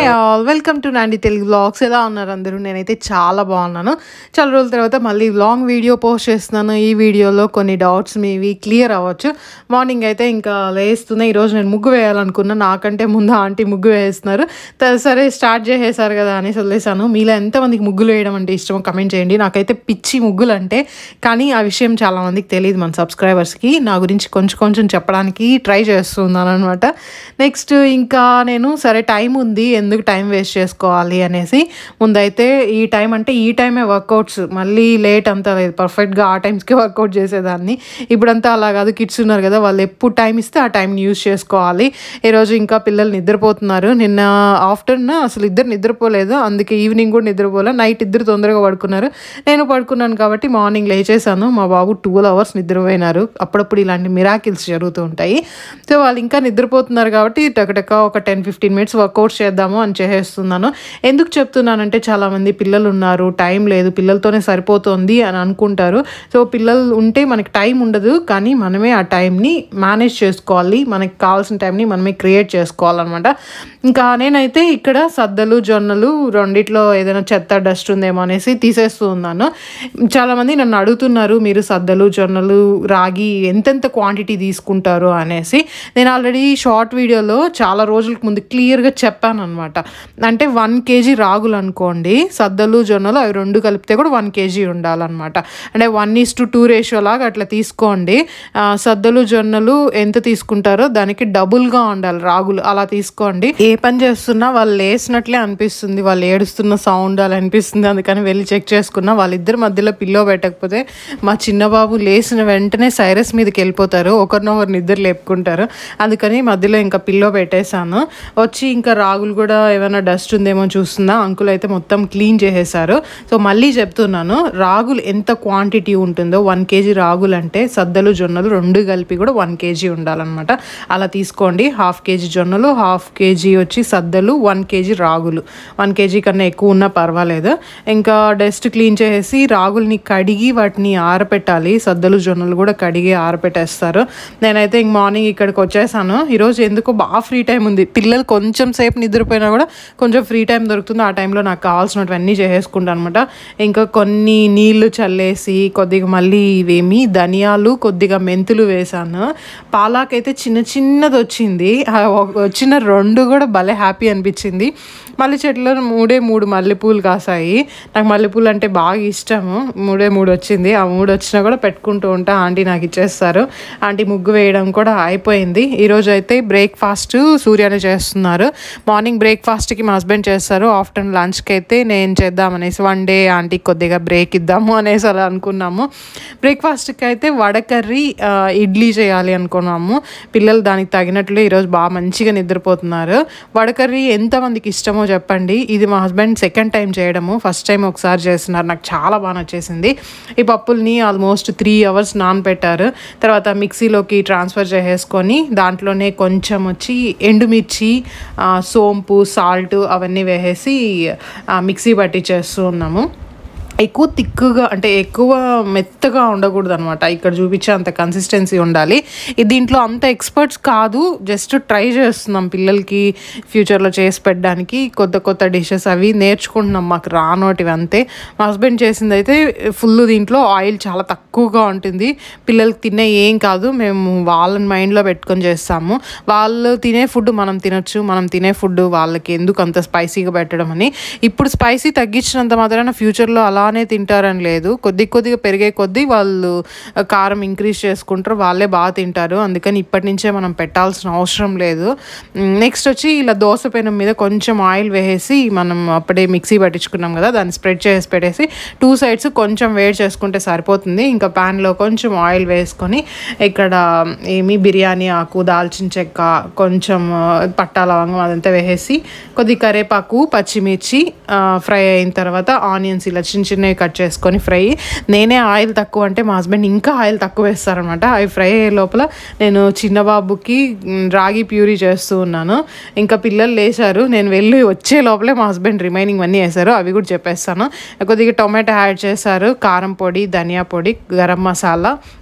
all welcome to Nandi Telugu vlogs ఎలా ఉన్నారు అందరూ నేనైతే చాలా బాగున్నాను చాలా రోజుల తర్వాత మళ్ళీ లాంగ్ వీడియో పోస్ట్ చేస్తున్నాను ఈ వీడియోలో కొన్ని డౌట్స్ మీవి క్లియర్ అవ్వచ్చు మార్నింగ్ అయితే ఇంకా లేస్తున్నా ఈరోజు నేను ముగ్గు వేయాలనుకున్నా నాకంటే ముందు ఆంటీ ముగ్గు వేస్తున్నారు త- సరే స్టార్ట్ చేసేసారు కదా అనేసి వదిలేసాను మీలో ఎంతమందికి ముగ్గులు వేయడం అంటే ఇష్టమో కమెంట్ చేయండి నాకైతే పిచ్చి ముగ్గులు అంటే కానీ ఆ విషయం చాలా మందికి తెలియదు మన సబ్స్క్రైబర్స్కి నా గురించి కొంచెం కొంచెం చెప్పడానికి ట్రై చేస్తున్నాను అనమాట నెక్స్ట్ ఇంకా నేను సరే టైం ఉంది ఎందుకు టైం వేస్ట్ చేసుకోవాలి అనేసి ముందైతే ఈ టైం అంటే ఈ టైమే వర్కౌట్స్ మళ్ళీ లేట్ అంతా లేదు పర్ఫెక్ట్గా ఆ టైమ్స్కి వర్కౌట్ చేసేదాన్ని ఇప్పుడంతా అలా కాదు కిడ్స్ ఉన్నారు కదా వాళ్ళు ఎప్పుడు టైం ఇస్తే ఆ టైంని యూస్ చేసుకోవాలి ఈరోజు ఇంకా పిల్లలు నిద్రపోతున్నారు నిన్న ఆఫ్టర్నూన్ అసలు ఇద్దరు నిద్రపోలేదు అందుకే ఈవినింగ్ కూడా నిద్రపోలే నైట్ ఇద్దరు తొందరగా పడుకున్నారు నేను పడుకున్నాను కాబట్టి మార్నింగ్ లేచేసాను మా బాబు ట్వెల్వ్ అవర్స్ నిద్రపోయినారు అప్పుడప్పుడు ఇలాంటి మిరాకిల్స్ జరుగుతూ ఉంటాయి సో వాళ్ళు ఇంకా నిద్రపోతున్నారు కాబట్టి టకటక ఒక టెన్ ఫిఫ్టీన్ మినిట్స్ వర్కౌట్స్ చేద్దాము అని చేసేస్తున్నాను ఎందుకు చెప్తున్నానంటే చాలామంది పిల్లలు ఉన్నారు టైం లేదు పిల్లలతోనే సరిపోతుంది అని అనుకుంటారు సో పిల్లలు ఉంటే మనకి టైం ఉండదు కానీ మనమే ఆ టైంని మేనేజ్ చేసుకోవాలి మనకి కావాల్సిన టైంని మనమే క్రియేట్ చేసుకోవాలన్నమాట ఇంకా నేనైతే ఇక్కడ సద్దలు జొన్నలు రెండిట్లో ఏదైనా చెత్త డస్ట్ ఉందేమో అనేసి తీసేస్తూ ఉన్నాను చాలామంది నన్ను అడుగుతున్నారు మీరు సద్దలు జొన్నలు రాగి ఎంతెంత క్వాంటిటీ తీసుకుంటారు అనేసి నేను ఆల్రెడీ షార్ట్ వీడియోలో చాలా రోజులకు ముందు క్లియర్గా చెప్పాను అనమాట అంటే వన్ కేజీ రాగులు అనుకోండి సద్దలు జొన్నలు అవి రెండు కలిపితే కూడా వన్ కేజీ ఉండాలన్నమాట అంటే one is to two ratio లాగా అట్లా తీసుకోండి ఆ, సద్దలు జొన్నలు ఎంత తీసుకుంటారో దానికి డబుల్గా ఉండాలి రాగులు అలా తీసుకోండి ఏ పని చేస్తున్నా వాళ్ళు లేసినట్లే అనిపిస్తుంది వాళ్ళు ఏడుస్తున్న సౌండ్ అలా అనిపిస్తుంది అందుకని వెళ్ళి చెక్ చేసుకున్నా వాళ్ళిద్దరి మధ్యలో పిల్లో పెట్టకపోతే మా చిన్న బాబు లేచిన వెంటనే సైరస్ మీదకి వెళ్ళిపోతారు ఒకరినొకరు నిద్ర లేపుకుంటారు అందుకని మధ్యలో ఇంకా పిల్లో పెట్టేశాను వచ్చి ఇంకా రాగులు కూడా ఏమైనా డస్ట్ ఉందేమో చూస్తుందా అంకుల్ అయితే మొత్తం క్లీన్ చేసేసారు సో మళ్ళీ చెప్తున్నాను రాగులు ఎంత క్వాంటిటీ ఉంటుందో వన్ కేజీ రాగులు అంటే సద్దలు జొన్నలు రెండు కలిపి కూడా వన్ కేజీ ఉండాలన్నమాట అలా తీసుకోండి హాఫ్ కేజీ జొన్నలు హాఫ్ కేజీ వచ్చి సద్దలు వన్ కేజీ రాగులు వన్ కేజీ కన్నా ఎక్కువ ఉన్నా పర్వాలేదు ఇంకా డస్ట్ క్లీన్ చేసేసి రాగుల్ని కడిగి వాటిని ఆరపెట్టాలి సద్దలు జొన్నలు కూడా కడిగి ఆరపెట్టేస్తారు నేనైతే ఇంక మార్నింగ్ ఇక్కడికి వచ్చేసాను ఈరోజు ఎందుకో బాగా ఫ్రీ టైం ఉంది పిల్లలు కొంచెం సేపు నిద్రపోయినా కూడా కొంచెం ఫ్రీ టైం దొరుకుతుంది ఆ టైంలో నాకు కావాల్సినవన్నీ చేసేసుకుంటాను అనమాట ఇంకా కొన్ని నీళ్లు చల్లేసి కొద్దిగా మళ్ళీ ఇవేమి ధనియాలు కొద్దిగా మెంతులు వేసాను పాలాకైతే చిన్న చిన్నది వచ్చింది ఆ ఒక- వచ్చిన రెండు కూడా భలే హ్యాపీ అనిపించింది మళ్ళీ చెట్లో మూడే మూడు మల్లెపూలు కాసాయి నాకు మల్లెపూలు అంటే బాగా ఇష్టము మూడే మూడు వచ్చింది ఆ మూడు వచ్చినా కూడా పెట్టుకుంటూ ఉంటా ఆంటీ నాకు ఇచ్చేస్తారు ఆంటీ ముగ్గు వేయడం కూడా అయిపోయింది ఈరోజు అయితే బ్రేక్ఫాస్ట్ సూర్యాన్ని చేస్తున్నారు మార్నింగ్ బ్రేక్ఫాస్ట్కి మా హస్బెండ్ చేస్తారు ఆఫ్టర్నూన్ లంచ్కి అయితే నేను చేద్దామనేసి వన్ డే ఆంటీకి కొద్దిగా బ్రేక్ ఇద్దాము అనేసి అలా అనుకున్నాము బ్రేక్ఫాస్ట్కి అయితే వడ కర్రీ ఆ, ఇడ్లీ చేయాలి అనుకున్నాము పిల్లలు దానికి తగినట్లు ఈరోజు బాగా మంచిగా నిద్రపోతున్నారు వడ కర్రీ ఎంతమందికి ఇష్టమో చెప్పండి ఇది మా హస్బెండ్ సెకండ్ టైం చేయడము ఫస్ట్ టైం ఒకసారి చేస్తున్నారు నాకు చాలా బాగా నచ్చేసింది ఈ పప్పుల్ని ఆల్మోస్ట్ త్రీ అవర్స్ నానబెట్టారు తర్వాత మిక్సీలోకి ట్రాన్స్ఫర్ చేసేసుకొని దాంట్లోనే కొంచెం వచ్చి ఎండుమిర్చి ఆ, సోంపు సాల్ట్ అవన్నీ వేసేసి ఆ, మిక్సీ పట్టి చేస్తూ ఉన్నాము ఎక్కువ తిక్కుగా అంటే ఎక్కువ మెత్తగా ఉండకూడదు అనమాట ఇక్కడ చూపించే అంత కన్సిస్టెన్సీ ఉండాలి ఇది దీంట్లో అంత ఎక్స్పర్ట్స్ కాదు జస్ట్ ట్రై చేస్తున్నాం పిల్లలకి ఫ్యూచర్లో చేసి పెట్టడానికి కొత్త కొత్త డిషెస్ అవి నేర్చుకుంటున్నాం మాకు రానోటివి అంతే మా హస్బెండ్ చేసింది అయితే ఫుల్ దీంట్లో ఆయిల్ చాలా తక్కువగా ఉంటుంది పిల్లలకి తినే ఏం కాదు మేము వాళ్ళని మైండ్లో పెట్టుకొని చేస్తాము వాళ్ళు తినే ఫుడ్ మనం తినొచ్చు మనం తినే ఫుడ్ వాళ్ళకి ఎందుకు అంత స్పైసీగా పెట్టడం అని ఇప్పుడు స్పైసీ తగ్గించినంత మాత్రాన ఫ్యూచర్లో అలానే తింటారని లేదు కొద్ది కొద్దిగా పెరిగే కొద్దీ వాళ్ళు ఆ, కారం ఇంక్రీజ్ చేసుకుంటారు వాళ్ళే బాగా తింటారు అందుకని ఇప్పటి నుంచే మనం పెట్టాల్సిన అవసరం లేదు నెక్స్ట్ వచ్చి ఇలా దోశ పెనం మీద కొంచెం ఆయిల్ వేసేసి మనం అప్పుడే మిక్సీ పట్టించుకున్నాం కదా దాన్ని స్ప్రెడ్ చేసి పెట్టేసి టూ సైడ్స్ కొంచెం వేడి చేసుకుంటే సరిపోతుంది ఇంకా ప్యాన్లో కొంచెం ఆయిల్ వేసుకొని ఇక్కడ ఏమి బిర్యానీ ఆకు దాల్చిన చెక్క కొంచెం ఆ, పట్టా లవంగం అదంతా వేసేసి కొద్ది కరేపాకు పచ్చిమిర్చి ఫ్రై అయిన తర్వాత ఆనియన్స్ ఇలా చిన్న చిన్నవి కట్ చేసుకొని ఫ్రై నేనే ఆయిల్ తక్కువ అంటే మా హస్బెండ్ ఇంకా ఆయిల్ తక్కువ వేస్తారనమాట అవి ఫ్రై అయ్యే లోపల నేను చిన్న బాబుకి మ్, రాగి ప్యూరీ చేస్తూ ఉన్నాను ఇంకా పిల్లలు లేచారు నేను వెళ్ళి వచ్చే లోపలే మా హస్బెండ్ రిమైనింగ్ అన్నీ వేశారు అవి కూడా చెప్పేస్తాను కొద్దిగా టొమాటో యాడ్ చేశారు కారం పొడి ధనియా పొడి గరం మసాలా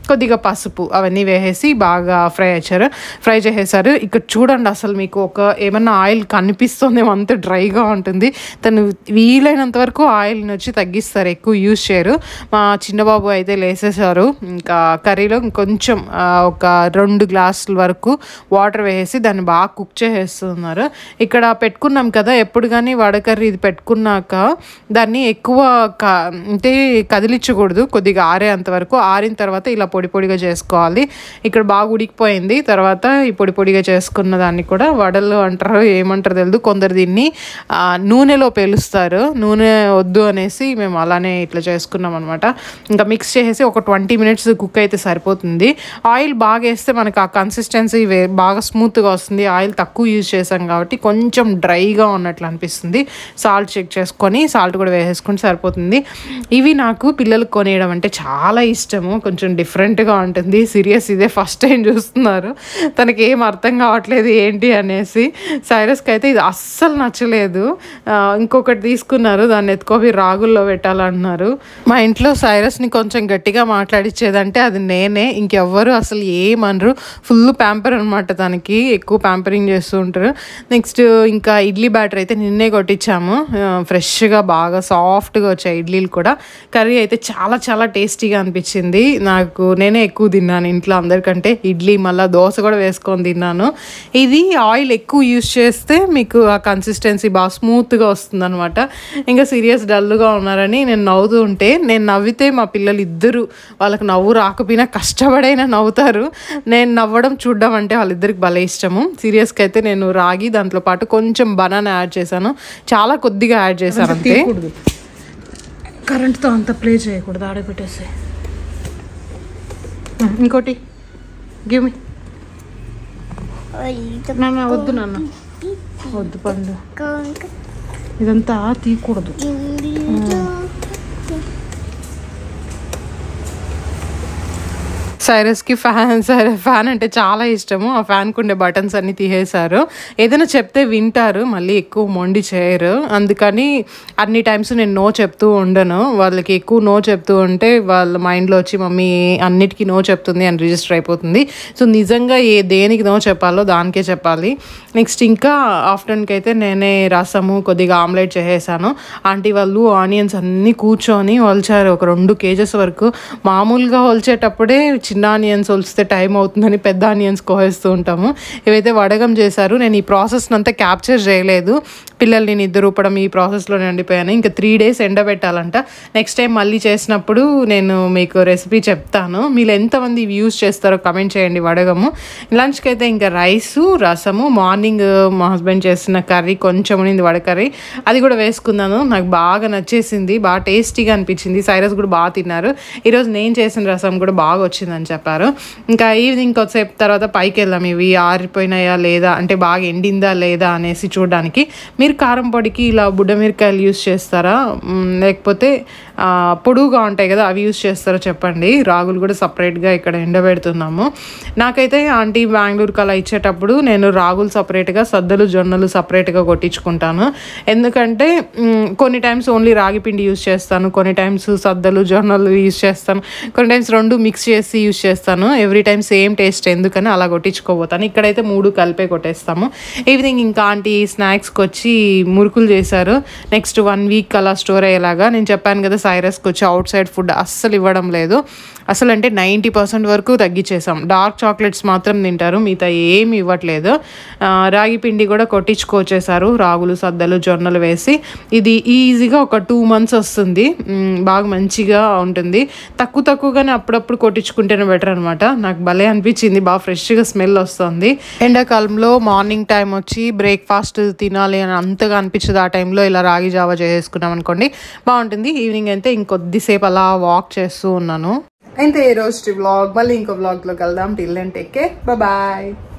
కొద్దిగా పసుపు అవన్నీ వేసేసి బాగా ఫ్రై చేశారు ఫ్రై చేసేసారు ఇక్కడ చూడండి అసలు మీకు ఒక ఏమన్నా ఆయిల్ కనిపిస్తుందేమో అంత డ్రైగా ఉంటుంది తను వీలైనంత వరకు ఆయిల్ని వచ్చి తగ్గిస్తారు ఎక్కువ యూజ్ చేయరు మా చిన్నబాబు అయితే లేసేసారు ఇంకా కర్రీలో కొంచెం ఆ, ఒక రెండు గ్లాసుల వరకు వాటర్ వేసేసి దాన్ని బాగా కుక్ చేసేస్తున్నారు ఇక్కడ పెట్టుకున్నాం కదా ఎప్పుడు కానీ వడకర్రీ ఇది పెట్టుకున్నాక దాన్ని ఎక్కువ క అంటే కదిలించకూడదు కొద్దిగా ఆరేంత వరకు ఆరిన తర్వాత ఇలా పొడి పొడిగా చేసుకోవాలి ఇక్కడ బాగా ఉడికిపోయింది తర్వాత ఈ పొడి పొడిగా చేసుకున్న దాన్ని కూడా వడలు అంటారు ఏమంటారు తెలియదు కొందరు దీన్ని ఆ, నూనెలో పేలుస్తారు నూనె వద్దు అనేసి మేము అలానే ఇట్లా చేసుకున్నాం అనమాట ఇంకా మిక్స్ చేసేసి ఒక ట్వంటీ మినిట్స్ కుక్ అయితే సరిపోతుంది ఆయిల్ బాగా వేస్తే మనకు ఆ కన్సిస్టెన్సీ వే బాగా స్మూత్గా వస్తుంది ఆయిల్ తక్కువ యూజ్ చేసాం కాబట్టి కొంచెం డ్రైగా ఉన్నట్లు అనిపిస్తుంది సాల్ట్ చెక్ చేసుకొని సాల్ట్ కూడా వేసేసుకొని సరిపోతుంది ఇవి నాకు పిల్లలకు కొనేయడం అంటే చాలా ఇష్టము కొంచెం డిఫరెంట్గా ఉంటుంది సీరియస్ ఇదే ఫస్ట్ టైం చూస్తున్నారు తనకి ఏం అర్థం కావట్లేదు ఏంటి అనేసి సైరస్కి అయితే ఇది అస్సలు నచ్చలేదు ఆ, ఇంకొకటి తీసుకున్నారు దాన్ని ఎత్తుకోవి రాగుల్లో పెట్టాలన్నారు మా ఇంట్లో సైరస్ని కొంచెం గట్టిగా మాట్లాడిచ్చేదంటే అది నేనే ఇంకెవ్వరు అసలు ఏమనరు ఫుల్ ప్యాంపర్ అనమాట తనకి ఎక్కువ ప్యాంపరింగ్ చేస్తూ ఉంటారు నెక్స్ట్ ఇంకా ఇడ్లీ బ్యాటర్ అయితే నిన్నే కొట్టించాము ఆ, ఫ్రెష్గా బాగా సాఫ్ట్గా వచ్చాయి ఇడ్లీలు కూడా కర్రీ అయితే చాలా చాలా టేస్టీగా అనిపించింది నాకు నేనే ఎక్కువ తిన్నాను ఇంట్లో అందరికంటే ఇడ్లీ మళ్ళీ దోశ కూడా వేసుకొని తిన్నాను ఇది ఆయిల్ ఎక్కువ యూస్ చేస్తే మీకు ఆ కన్సిస్టెన్సీ బాగా స్మూత్గా వస్తుంది అనమాట ఇంకా సీరియస్ డల్గా ఉన్నారని నేను నవ్వుతూ ఉంటే నేను నవ్వితే మా పిల్లలు ఇద్దరు వాళ్ళకి నవ్వు రాకపోయినా కష్టపడైనా నవ్వుతారు నేను నవ్వడం చూడడం అంటే వాళ్ళిద్దరికి భలే ఇష్టము సీరియస్గా అయితే నేను రాగి దాంట్లో పాటు కొంచెం బనానా యాడ్ చేశాను చాలా కొద్దిగా యాడ్ చేశాను అంతే కరెంట్తో అంత ప్లే చేయకూడదు ఆడబెట్టేసి ఇంకోటి గివ్ మీ నాన్న వద్దు నాన్న వద్దు పండు ఇదంతా తీయకూడదు సైరస్కి ఫ్యాన్ సరే ఫ్యాన్ అంటే చాలా ఇష్టము ఆ ఫ్యాన్కి ఉండే బటన్స్ అన్ని తీసేశారు ఏదైనా చెప్తే వింటారు మళ్ళీ ఎక్కువ మొండి చేయరు అందుకని అన్ని టైమ్స్ నేను నో చెప్తూ ఉండను వాళ్ళకి ఎక్కువ నో చెప్తూ ఉంటే వాళ్ళ మైండ్లో వచ్చి మమ్మీ అన్నిటికీ నో చెప్తుంది అని రిజిస్టర్ అయిపోతుంది సో నిజంగా ఏ దేనికి నో చెప్పాలో దానికే చెప్పాలి నెక్స్ట్ ఇంకా ఆఫ్టర్నూన్కి అయితే నేనే రసము కొద్దిగా ఆమ్లెట్ చేసేసాను ఆంటీ వాళ్ళు ఆనియన్స్ అన్నీ కూర్చొని ఒలిచారు ఒక రెండు కేజెస్ వరకు మామూలుగా ఒలిచేటప్పుడే చిన్న ఆనియన్స్ ఒలిస్తే టైం అవుతుందని పెద్ద ఆనియన్స్ కోసేస్తూ ఉంటాము ఇవైతే వడగం చేశారు నేను ఈ ప్రాసెస్ అంతా క్యాప్చర్ చేయలేదు పిల్లల్ని నిద్రూపడం ఈ ప్రాసెస్లో ఉండిపోయాను ఇంకా త్రీ డేస్ ఎండబెట్టాలంట నెక్స్ట్ టైం మళ్ళీ చేసినప్పుడు నేను మీకు రెసిపీ చెప్తాను మీరు ఎంతమంది ఇవి యూస్ చేస్తారో కమెంట్ చేయండి వడగము లంచ్కి అయితే ఇంకా రైసు రసము మార్నింగ్ మా హస్బెండ్ చేసిన కర్రీ కొంచెం ఉన్నింది వడ కర్రీ అది కూడా వేసుకున్నాను నాకు బాగా నచ్చేసింది బాగా టేస్టీగా అనిపించింది సైరస్ కూడా బాగా తిన్నారు ఈరోజు నేను చేసిన రసం కూడా బాగా వచ్చిందని చెప్పారు ఇంకా ఈవినింగ్ కొద్దిసేపు తర్వాత పైకి వెళ్దాం ఇవి ఆరిపోయినాయా లేదా అంటే బాగా ఎండిందా లేదా అనేసి చూడడానికి మీరు కారం పొడికి ఇలా బుడ్డమిరకాయలు యూస్ చేస్తారా మ్, లేకపోతే ఆ, పొడుగుగా ఉంటాయి కదా అవి యూస్ చేస్తారో చెప్పండి రాగులు కూడా సపరేట్గా ఇక్కడ ఎండబెడుతున్నాము నాకైతే ఆంటీ బెంగళూరుకి అలా ఇచ్చేటప్పుడు నేను రాగులు సపరేట్గా సద్దలు జొన్నలు సపరేట్గా కొట్టించుకుంటాను ఎందుకంటే మ్, కొన్ని టైమ్స్ ఓన్లీ రాగి పిండి యూస్ చేస్తాను కొన్ని టైమ్స్ సద్దలు జొన్నలు యూస్ చేస్తాను కొన్ని టైమ్స్ రెండు మిక్స్ చేసి యూస్ చేస్తాను ఎవ్రీ టైం సేమ్ టేస్ట్ ఎందుకని అలా కొట్టించుకోబోతాను ఇక్కడైతే మూడు కలిపే కొట్టేస్తాము ఈవినింగ్ ఇంకా ఆంటీ స్నాక్స్కి వచ్చి మురుకులు చేశారు నెక్స్ట్ వన్ వీక్ అలా స్టోర్ అయ్యేలాగా నేను చెప్పాను కదా సైరస్కి వచ్చి అవుట్ సైడ్ ఫుడ్ అస్సలు ఇవ్వడం లేదు అసలు అంటే నైంటీ పర్సెంట్ వరకు తగ్గించేసాం డార్క్ చాక్లెట్స్ మాత్రం తింటారు మిగతా ఏమి ఇవ్వట్లేదు ఆ, రాగి పిండి కూడా కొట్టించుకొచ్చేసారు రాగులు సద్దలు జొన్నలు వేసి ఇది ఈజీగా ఒక టూ మంత్స్ వస్తుంది మ్, బాగా మంచిగా ఉంటుంది తక్కువ తక్కువగానే అప్పుడప్పుడు కొట్టించుకుంటేనే బెటర్ అనమాట నాకు భలే అనిపించింది బాగా ఫ్రెష్గా స్మెల్ వస్తుంది ఎండాకాలంలో మార్నింగ్ టైం వచ్చి బ్రేక్ఫాస్ట్ తినాలి అని అంతగా అనిపించదు ఆ టైంలో ఇలా రాగి జావా చేసుకున్నాం అనుకోండి బాగుంటుంది ఈవినింగ్ అయితే ఇంకొద్దిసేపు అలా వాక్ చేస్తూ ఉన్నాను అయితే ఈ రోజు వ్లాగ్ మళ్ళీ ఇంకో వ్లాగ్లో కలుద్దాం till and take care bye